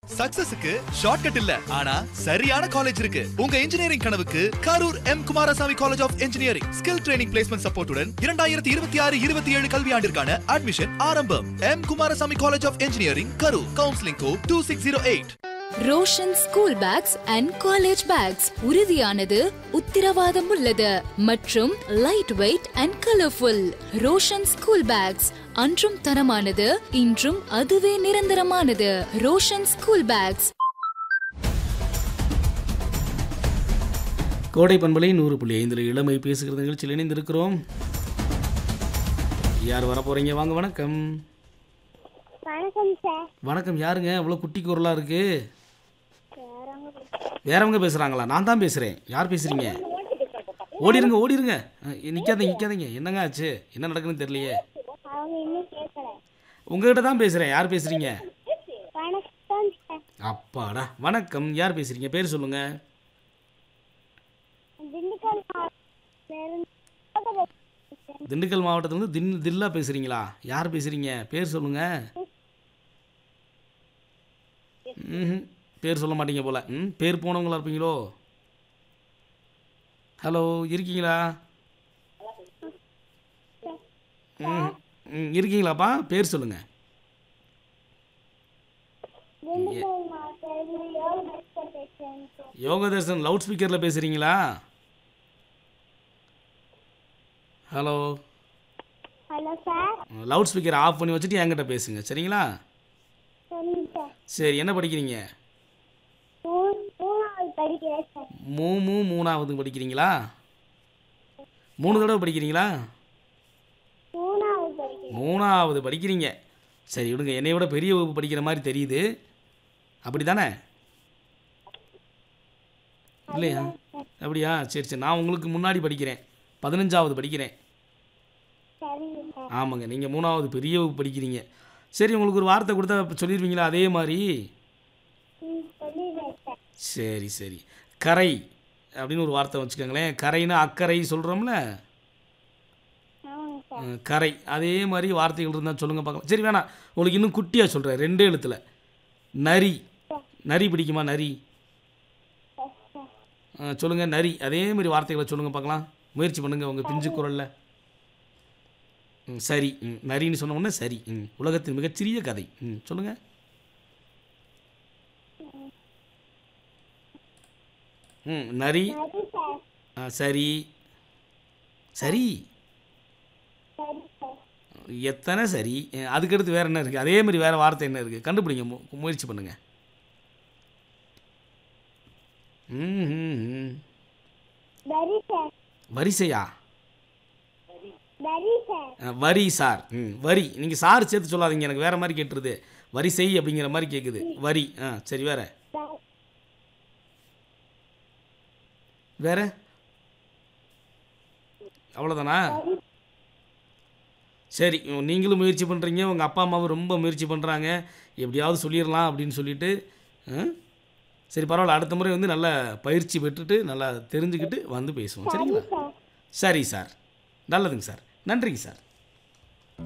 சக்சஸுக்கு shortcut இல்ல ஆனா சரியான காலேஜ் இருக்கு உங்க இன்ஜினியரிங் கனவுக்கு Karur M Kumarasamy college of engineering skill training placement சப்போர்ட்டுடன் இரண்டாயிரத்தி இருபத்தி ஆறு இருபத்தி ஏழு கல்வியாண்டிற்கான அட்மிஷன் ஆரம்பம் M Kumarasamy college of engineering Karur counselling code two six zero eight Roshan school bags and college bags உறுதியானது உத்திரவாதம் உள்ளது மற்றும் light weight and colourful Roshan school bags அன்றும் தரமானது இன்றும் அதுவே நிரந்தரமானது ரோஷன் ஸ்கூல் பேக்ஸ் கோடை பண்பலை நூறு புள்ளி ஐந்தில் இளமை பேசுகிறது நிகழ்ச்சியில் இணைந்திருக்கிறோம் யார் வர போகிறீங்க வாங்க வணக்கம் வணக்கம் சார் வணக்கம் யாருங்க இவ்வளோ குட்டி குரலாக இருக்கு வேறவங்க பேசுகிறாங்களா நான் தான் பேசுகிறேன் யார் பேசுகிறீங்க ஓடிருங்க ஓடிருங்க அஹ், நிக்காதீங்க நிக்காதீங்க என்னங்க ஆச்சு என்ன நடக்குதுன்னு தெரியலையே அவங்க இன்னும் கேட்கல உங்ககிட்ட தான் பேசுகிறேன் யார் பேசுகிறீங்க வணக்கம் சார் அப்பாடா வணக்கம் யார் பேசுகிறீங்க பேர் சொல்லுங்கள் திண்டுக்கல் மாவட்டத்திலிருந்து திண்டுக்கல் மாவட்டத்துலேருந்து தின் தில்லா பேசுகிறீங்களா யார் பேசுகிறீங்க பேர் சொல்லுங்கள் ம் பேர் சொல்ல மாட்டீங்க போல் ம் பேர் போனவங்களா இருப்பீங்களோ ஹலோ இருக்கீங்களா ம் ம் இருக்கீங்களாப்பா பேர் சொல்லுங்கள் திண்டுக்கல் மாவட்டத்திலிருந்து யோக டாக்டர் பேசுறேன் சார் யோகதர்ஷன் லவுட் ஸ்பீக்கரில் பேசுகிறீங்களா hello hello sir loud speaker off பண்ணி வச்சுட்டு என்கிட்ட பேசுங்க சரிங்களா சொல்லுங்க சார் சரி என்ன படிக்கிறீங்க மூ- மூணாவது படிக்கிறேன் சார் மூ மூ மூணாவது படிக்கிறீங்களா மூணு தடவை படிக்கிறீங்களா மூணாவது படிக்கிறேன் மூணாவது படிக்கிறீங்க சரி விடுங்க என்னை விட பெரிய வகுப்பு படிக்கிற மாதிரி தெரியுது அப்படி தானே இல்லையா அப்படியா சரி சரி நான் உங்களுக்கு முன்னாடி படிக்கிறேன் பதினஞ்சாவது படிக்கிறேன் சரிங்க சார் ஆமாங்க நீங்கள் மூணாவது பெரிய வகுப்பு படிக்கிறீங்க சரி உங்களுக்கு ஒரு வார்த்தை கொடுத்தா சொல்லிடுவீங்களா அதே மாதிரி ம் சொல்லிடுறேன் சார் சரி சரி கரை அப்படின்னு ஒரு வார்த்தை வச்சுக்கோங்களேன் கரைன்னா அக்கறை சொல்கிறோம்ல ஆமாங்க சார் அஹ், கரை அதே மாதிரி வார்த்தைகள் இருந்தால் சொல்லுங்கள் பார்க்கலாம் சரி வேணாம் உங்களுக்கு இன்னும் குட்டியாக சொல்கிறேன் ரெண்டே எழுத்தில் நரி நரி பிடிக்குமா நரி எஸ் சார் அஹ், சொல்லுங்க நரி அதே மாதிரி வார்த்தைகளை சொல்லுங்கள் பார்க்கலாம் முயற்சி பண்ணுங்கள் உங்கள் பிஞ்சு குரலில் ம் சரி ம் நரின்னு சொன்ன உடனே சரி ம் உலகத்தின் மிகச்சிறிய கதை ம் சொல்லுங்கள் ம் நரி சரி சார் ஆ, சரி சரி சரி சார் எத்தனை சரி அஹ், அதுக்கடுத்து வேறு என்ன இருக்குது அதே மாதிரி வேறு வார்த்தை என்ன இருக்குது கண்டுபிடிங்க மு முயற்சி பண்ணுங்கள் ம் ம், ம். வரி சார் வரிசையா வரி சார் அஹ், வரி சார் ம் வரி நீங்கள் சார் சேர்த்து சொல்லாதீங்க எனக்கு வேறு மாதிரி கேட்டுருது வரிசை அப்படிங்கிற மாதிரி கேட்குது வரி ஆ சரி வேற வ- வேற அவ்வளோதானா சரி உம், நீங்களும் முயற்சி பண்ணுறீங்க உங்கள் அப்பா அம்மாவும் ரொம்ப முயற்சி பண்ணுறாங்க எப்படியாவது சொல்லிடலாம் அப்படின்னு சொல்லிட்டு ஆ? சரி பரவாயில்ல அடுத்த முறை வந்து நல்லா பயிற்சி பெற்றுட்டு நல்லா தெரிஞ்சுக்கிட்டு வந்து பேசுவோம் சரிங்களா சார் சரி சார் நல்லதுங்க சார் நன்றிங்க சார்